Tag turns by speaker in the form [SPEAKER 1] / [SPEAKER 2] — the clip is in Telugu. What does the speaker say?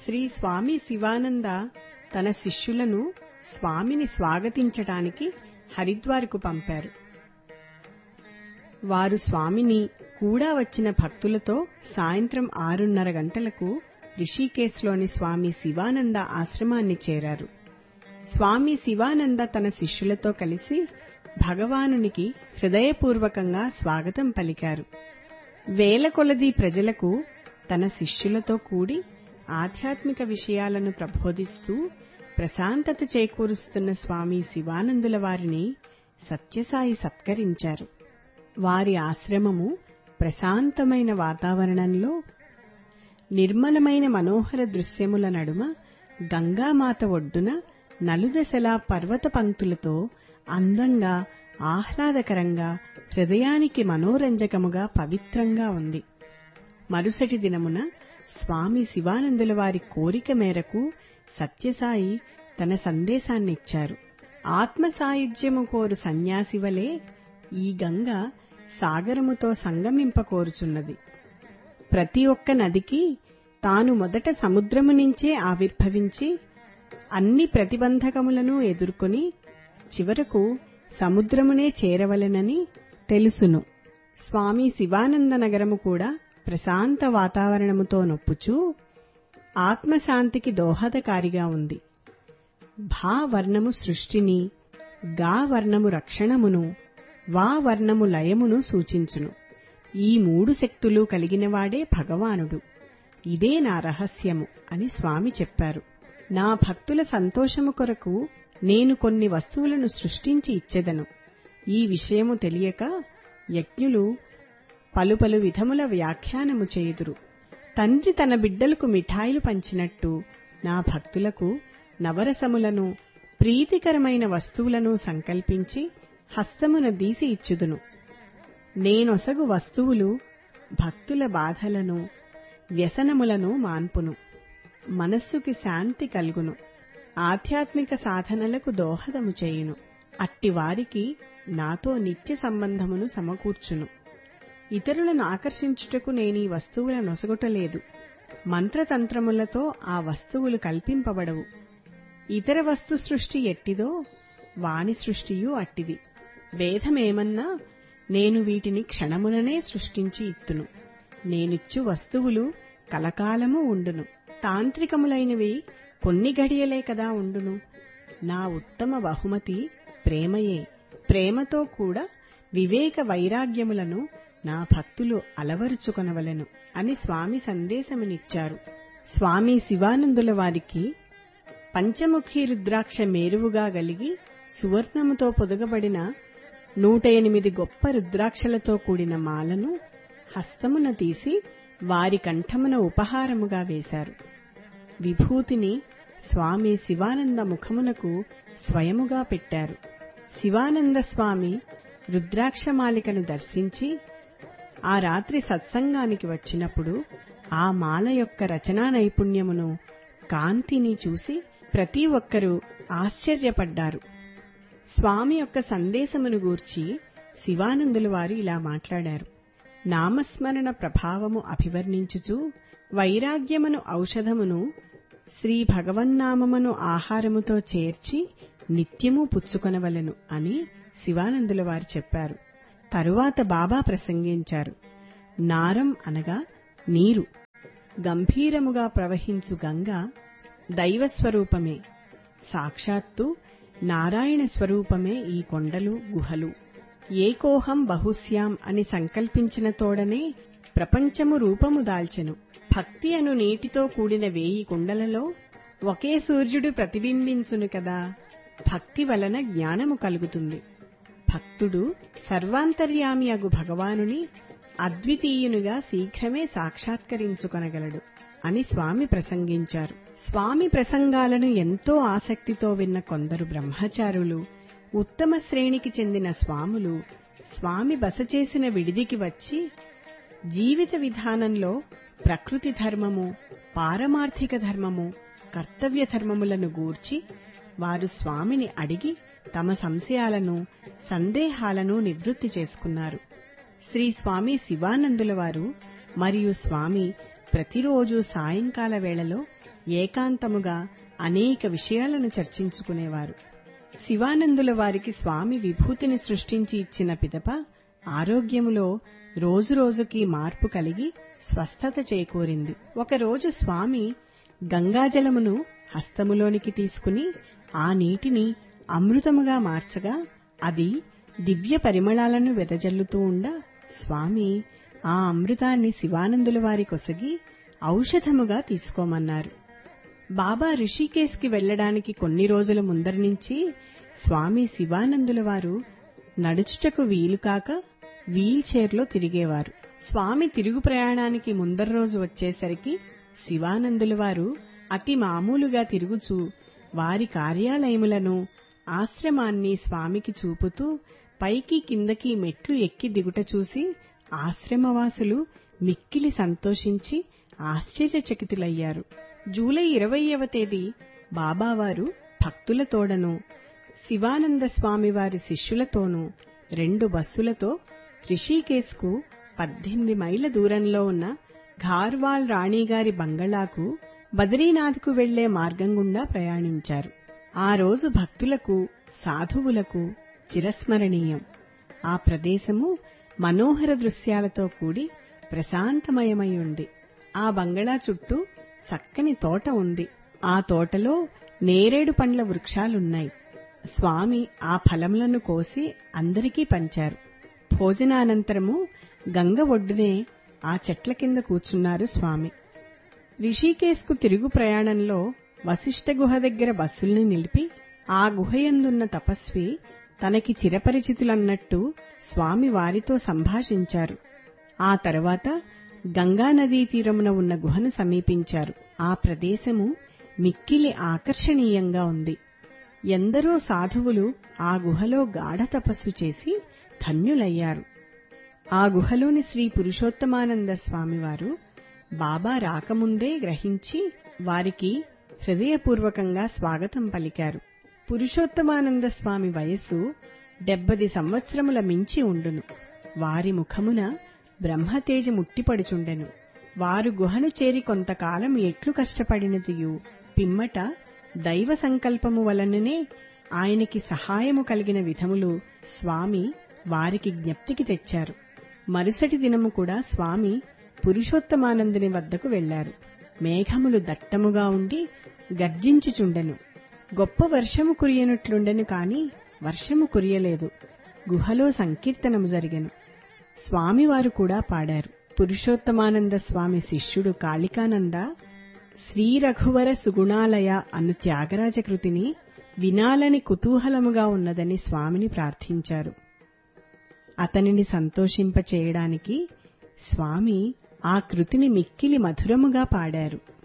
[SPEAKER 1] శ్రీ స్వామి శివానంద తన శిష్యులను స్వామిని స్వాగతించటానికి హరిద్వార్కు పంపారు వారు స్వామిని కూడా వచ్చిన భక్తులతో సాయంత్రం ఆరున్నర గంటలకు రిషికేశ్లోని స్వామి శివానంద ఆశ్రమాన్ని చేరారు స్వామి శివానంద తన శిష్యులతో కలిసి భగవానునికి హృదయపూర్వకంగా స్వాగతం పలికారు వేల కొలది ప్రజలకు తన శిష్యులతో కూడి ఆధ్యాత్మిక విషయాలను ప్రబోధిస్తూ ప్రశాంతత చేకూరుస్తున్న స్వామి శివానందుల వారిని సత్యసాయి సత్కరించారు వారి ఆశ్రమము ప్రశాంతమైన వాతావరణంలో నిర్మలమైన మనోహర దృశ్యముల నడుమ గంగామాత ఒడ్డున నలుదశలా పర్వత పంక్తులతో అందంగా ఆహ్లాదకరంగా హృదయానికి మనోరంజకముగా పవిత్రంగా ఉంది మరుసటి దినమున స్వామి శివానందుల వారి కోరిక మేరకు సత్యసాయి తన సందేశాన్నిచ్చారు ఆత్మ సాయుధ్యము కోరు సన్యాసి వలె ఈ గంగ సాగరముతో సంగమింపకోరుచున్నది ప్రతి ఒక్క నదికి తాను మొదట సముద్రము నుంచే ఆవిర్భవించి అన్ని ప్రతిబంధకములను ఎదుర్కొని చివరకు సముద్రమునే చేరవలెనని తెలుసును స్వామి శివానంద నగరము కూడా ప్రశాంత వాతావరణముతో నొప్పుచూ ఆత్మశాంతికి దోహదకారిగా ఉంది భా వర్ణము సృష్టిని గా వర్ణము రక్షణమును వా వర్ణము లయమును సూచించును ఈ మూడు శక్తులు కలిగినవాడే భగవానుడు ఇదే నా రహస్యము అని స్వామి చెప్పారు నా భక్తుల సంతోషము కొరకు నేను కొన్ని వస్తువులను సృష్టించి ఇచ్చెదను ఈ విషయము తెలియక యజ్ఞులు పలు పలు విధముల వ్యాఖ్యానము చేయుదురు తండ్రి తన బిడ్డలకు మిఠాయిలు పంచినట్టు నా భక్తులకు నవరసములను ప్రీతికరమైన వస్తువులను సంకల్పించి హస్తమున దీసి ఇచ్చుదును నేనొసగు వస్తువులు భక్తుల బాధలను వ్యసనములను మాన్పును మనస్సుకి శాంతి కలుగును ఆధ్యాత్మిక సాధనలకు దోహదము చేయును అట్టివారికి నాతో నిత్య సంబంధమును సమకూర్చును ఇతరులను ఆకర్షించుటకు నేనీ వస్తువుల నొసగుటలేదు మంత్రతంత్రములతో ఆ వస్తువులు కల్పింపబడవు ఇతర వస్తు సృష్టి ఎట్టిదో వాణి సృష్టియు అట్టిది వేదమేమన్నా నేను వీటిని క్షణముననే సృష్టించి ఇత్తును నేనిచ్చు వస్తువులు కలకాలము ఉండును తాంత్రికములైనవి కొన్ని గడియలే కదా ఉండును నా ఉత్తమ బహుమతి ప్రేమయే ప్రేమతో కూడా వివేక వైరాగ్యములను నా భక్తులు అలవరుచుకొనవలెను అని స్వామి సందేశమునిచ్చారు స్వామి శివానందుల వారికి పంచముఖి రుద్రాక్ష మేరువుగా గలిగి సువర్ణముతో పొదగబడిన నూట ఎనిమిది గొప్ప రుద్రాక్షలతో కూడిన మాలను హస్తమున తీసి వారి కంఠమున ఉపహారముగా వేశారు విభూతిని స్వామి శివానంద ముఖమునకు స్వయముగా పెట్టారు శివానంద స్వామి రుద్రాక్షమాలికను దర్శించి ఆ రాత్రి సత్సంగానికి వచ్చినప్పుడు ఆ మాల యొక్క రచనా నైపుణ్యమును కాంతిని చూసి ప్రతి ఒక్కరూ ఆశ్చర్యపడ్డారు స్వామి యొక్క సందేశమును గూర్చి శివానందుల వారు ఇలా మాట్లాడారు నామస్మరణ ప్రభావము అభివర్ణించుచు వైరాగ్యమును ఔషధమును శ్రీ భగవన్నామమును ఆహారముతో చేర్చి నిత్యము పుచ్చుకొనవలెను అని శివానందుల వారు చెప్పారు తరువాత బాబా ప్రసంగించారు నారం అనగా నీరు గంభీరముగా ప్రవహించు గంగ దైవస్వరూపమే సాక్షాత్తు నారాయణ స్వరూపమే ఈ కొండలు గుహలు ఏకోహం బహుశ్యాం అని సంకల్పించిన తోడనే ప్రపంచము రూపము దాల్చెను భక్తి అను నీటితో కూడిన వేయి కుండలలో ఒకే సూర్యుడు ప్రతిబింబించును కదా భక్తి వలన జ్ఞానము కలుగుతుంది భక్తుడు సర్వాంతర్యామి అగు భగవానుని అద్వితీయునిగా శీఘ్రమే సాక్షాత్కరించుకొనగలడు అని స్వామి ప్రసంగించారు స్వామి ప్రసంగాలను ఎంతో ఆసక్తితో విన్న కొందరు బ్రహ్మచారులు ఉత్తమ శ్రేణికి చెందిన స్వాములు స్వామి బస చేసిన విడిదికి వచ్చి జీవిత విధానంలో ప్రకృతి ధర్మము పారమార్థిక ధర్మము కర్తవ్య ధర్మములను గూర్చి వారు స్వామిని అడిగి తమ సంశయాలను సందేహాలను నివృత్తి చేసుకున్నారు శ్రీ స్వామి శివానందుల వారు మరియు స్వామి ప్రతిరోజు సాయంకాల వేళలో ఏకాంతముగా అనేక విషయాలను చర్చించుకునేవారు శివానందుల వారికి స్వామి విభూతిని సృష్టించి ఇచ్చిన పిదప ఆరోగ్యములో రోజురోజుకి మార్పు కలిగి స్వస్థత చేకూరింది ఒకరోజు స్వామి గంగాజలమును హస్తములోనికి తీసుకుని ఆ నీటిని అమృతముగా మార్చగా అది దివ్య పరిమళాలను వెదజల్లుతూ ఉండ స్వామి ఆ అమృతాన్ని శివానందుల వారి కొసగి ఔషధముగా తీసుకోమన్నారు బాబా రిషికేశ్కి వెళ్లడానికి కొన్ని రోజుల ముందర నుంచి స్వామి శివానందుల వారు నడుచుటకు వీలుకాక వీల్ చైర్లో తిరిగేవారు స్వామి తిరుగు ప్రయాణానికి ముందర రోజు వచ్చేసరికి శివానందుల వారు అతి మామూలుగా తిరుగుచూ వారి కార్యాలయములను ఆశ్రమాన్ని స్వామికి చూపుతూ పైకి కిందకి మెట్లు ఎక్కి దిగుట చూసి ఆశ్రమవాసులు మిక్కిలి సంతోషించి ఆశ్చర్యచకితులయ్యారు జూలై ఇరవయవ తేదీ బాబావారు భక్తులతోడను శివానంద స్వామి వారి శిష్యులతోనూ రెండు బస్సులతో రిషికేశ్కు పద్దెనిమిది మైళ్ల దూరంలో ఉన్న ఘార్వాల్ రాణిగారి బంగళాకు బద్రీనాథ్కు వెళ్లే మార్గం గుండా ప్రయాణించారు ఆ రోజు భక్తులకు సాధువులకు చిరస్మరణీయం ఆ ప్రదేశము మనోహర దృశ్యాలతో కూడి ప్రశాంతమయమై ఉంది ఆ బంగళా చుట్టూ చక్కని తోట ఉంది ఆ తోటలో నేరేడు పండ్ల వృక్షాలున్నాయి స్వామి ఆ ఫలములను కోసి అందరికీ పంచారు భోజనానంతరము గంగ ఒడ్డునే ఆ చెట్ల కింద కూర్చున్నారు స్వామి రిషికేశ్కు తిరుగు ప్రయాణంలో వశిష్ఠ గుహ దగ్గర బస్సుల్ని నిలిపి ఆ గుహయందున్న తపస్వి తనకి చిరపరిచితులన్నట్టు స్వామి వారితో సంభాషించారు ఆ తర్వాత గంగానదీ తీరమున ఉన్న గుహను సమీపించారు ఆ ప్రదేశము మిక్కిలి ఆకర్షణీయంగా ఉంది ఎందరో సాధువులు ఆ గుహలో గాఢ తపస్సు చేసి ధన్యులయ్యారు ఆ గుహలోని శ్రీ పురుషోత్తమానంద స్వామివారు బాబా రాకముందే గ్రహించి వారికి హృదయపూర్వకంగా స్వాగతం పలికారు పురుషోత్తమానంద స్వామి వయస్సు డెబ్బది సంవత్సరముల మించి ఉండును వారి ముఖమున బ్రహ్మతేజ ముట్టిపడుచుండెను వారు గుహను చేరి కొంతకాలం ఎట్లు కష్టపడినదియు పిమ్మట దైవ సంకల్పము వలననే ఆయనకి సహాయము కలిగిన విధములు స్వామి వారికి జ్ఞప్తికి తెచ్చారు మరుసటి దినము కూడా స్వామి పురుషోత్తమానందుని వద్దకు వెళ్లారు మేఘములు దట్టముగా ఉండి గర్జించుచుండెను గొప్ప వర్షము కురియనట్లుండెను కాని వర్షము కురియలేదు గుహలో సంకీర్తనము జరిగెను స్వామివారు కూడా పాడారు పురుషోత్తమానంద స్వామి శిష్యుడు కాళికానంద శ్రీ రఘువర సుగుణాలయ అను త్యాగరాజ కృతిని వినాలని కుతూహలముగా ఉన్నదని స్వామిని ప్రార్థించారు అతనిని సంతోషింపచేయడానికి స్వామి ఆ కృతిని మిక్కిలి మధురముగా పాడారు